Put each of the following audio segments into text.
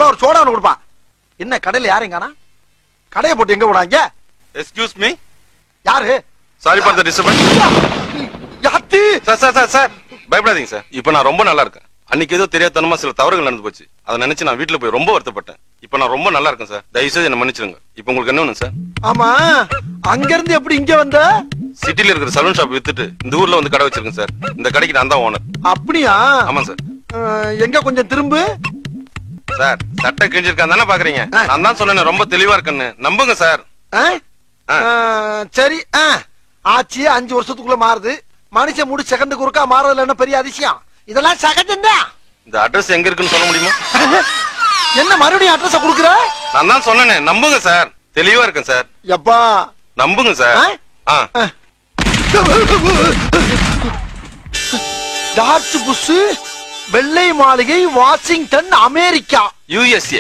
கூட ஒரு சோடா ஒண்ணு கொடுப்பான் என்ன கடையில யாரையும் காணா கடையை போட்டு எங்க போனாங்க எக்ஸ்கியூஸ் மீ யாரு சாரி ஃபார் த டிஸ்டர்பன்ஸ் யாத்தி சார் சார் சார் சார் பயப்படாதீங்க சார் இப்போ நான் ரொம்ப நல்லா இருக்கேன் அன்னைக்கு ஏதோ தெரியாதனமா சில தவறுகள் நடந்து போச்சு அதை நினைச்சு நான் வீட்டுல போய் ரொம்ப வருத்தப்பட்டேன் இப்போ நான் ரொம்ப நல்லா இருக்கேன் சார் தயவு செய்து என்ன மன்னிச்சிருங்க இப்போ உங்களுக்கு என்ன வேணும் சார் ஆமா அங்க இருந்து எப்படி இங்க வந்த சிட்டில இருக்கிற சலூன் ஷாப் வித்துட்டு இந்த ஊர்ல வந்து கடை வச்சிருக்கேன் சார் இந்த கடைக்கு நான் தான் ஓனர் அப்படியா ஆமா சார் அஹ், எங்க கொஞ்சம் திரும்பு சார் சட்டை கிழிஞ்சிருக்கான் தானே பாக்குறீங்க நான் தான் சொன்னேன் ரொம்ப தெளிவா இருக்கேன்னு நம்புங்க சார் அஹ்? ஆ. அஹ், சரி அஹ். ஆச்சு அஞ்சு வருஷத்துக்குள்ள மாறுது மனுஷன் முடி செகண்டுக்கு ஒருக்கா மாறதுல என்ன பெரிய அதிசயம் இதெல்லாம் சகஜம்தான் இந்த அட்ரஸ் எங்க இருக்குன்னு சொல்ல முடியுமா என்ன மறுபடியும் அட்ரஸ் கொடுக்குற நான் தான் சொன்னேனே நம்புங்க சார் தெளிவா இருக்கேன் சார் எப்பா நம்புங்க சார் ஆ? ஆ ஜார்ஜ் புஷ் வெள்ளை மாளிகை வாஷிங்டன் அமெரிக்கா யூஎஸ்ஏ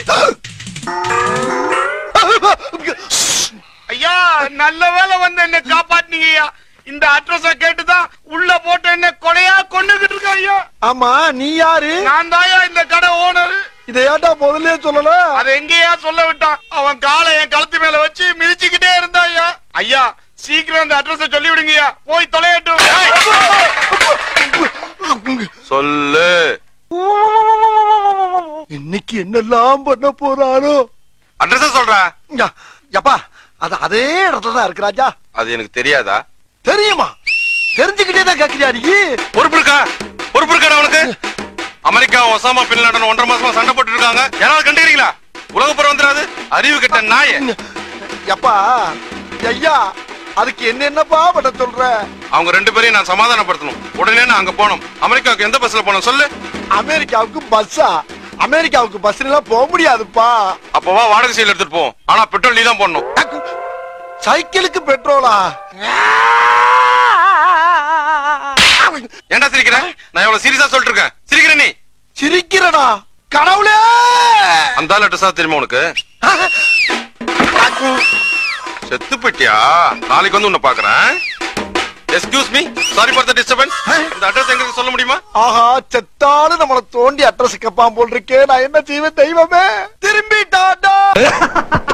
ஐயா நல்ல வேளை வந்து என்ன காப்பாத்தினீங்க ஐயா இந்த அட்ரஸ கேட்டுதான் உள்ள போட்டு என்ன கொலையா கொண்டுகிட்டு இருக்க ஐயா ஆமா நீ யாரு நான் தாயா இந்த கடை ஓனர் இதை ஏன்டா முதல்ல சொல்லல அதை எங்கேயா சொல்ல விட்டான் அவன் காலை என் கழுத்து மேல வச்சு மிதிச்சுக்கிட்டே இருந்தா ஐயா ஐயா சீக்கிரம் இந்த அட்ரஸ சொல்லி விடுங்கய்யா போய் தொலையட்டும் சொல்லு இன்னைக்கு என்னெல்லாம் பண்ண போறாரோ அட்ரஸ் சொல்றா யா, யப்பா அது அதே இடத்துல தான் இருக்கு ராஜா அது எனக்கு தெரியாதா தெரியுமா தெரிஞ்சுக்கிட்டே தான் கேக்குறியா நீ பொறுப்பு இருக்கா பொறுப்பு இருக்காடா அவனுக்கு அமெரிக்கா ஒசாமா பின் லாடன் ஒன்றரை மாசமா சண்டை போட்டு இருக்காங்க யாராவது கண்டுக்கிறீங்களா உலக புறம் வந்துடாது அறிவு கெட்ட நாய யப்பா ஐயா அதுக்கு என்ன என்னப்பா பண்ண சொல்ற அவங்க ரெண்டு பேரையும் நான் சமாதானப்படுத்தணும் உடனே நான் அங்க போனோம் அமெரிக்காவுக்கு எந்த பஸ்ல போனோம் சொல்லு அமெரிக்காவுக்கு பஸ்ஸா அமெரிக்காவுக்கு பஸ்ல எல்லாம் போக முடியாதுப்பா அப்பவா வாடகை சீல் எடுத்துட்டு போவோம் ஆனா பெட்ரோல் நீ தான் போடணும் சைக்கிளுக்கு பெட்ரோலா ஏன்டா சிரிக்கிற நான் எவ்வளவு சீரியஸா சொல்லிட்டு இருக்கேன் சிரிக்கிற நீ சிரிக்கிறடா கடவுளே அந்த ஆள் அட்ரஸா தெரியுமா உனக்கு செத்து போயிட்டியா நாளைக்கு வந்து உன்னை பாக்குறேன் excuse me sorry for the disturbance இந்த அட்ரஸ் எங்க இருக்கு சொல்ல முடியுமா ஆஹா செத்தாலும் நம்மள தோண்டி அட்ரஸ் கேப்பான் போல் இருக்கே நான் என்ன செய்வேன் தெய்வமே திரும்பிட்டாடா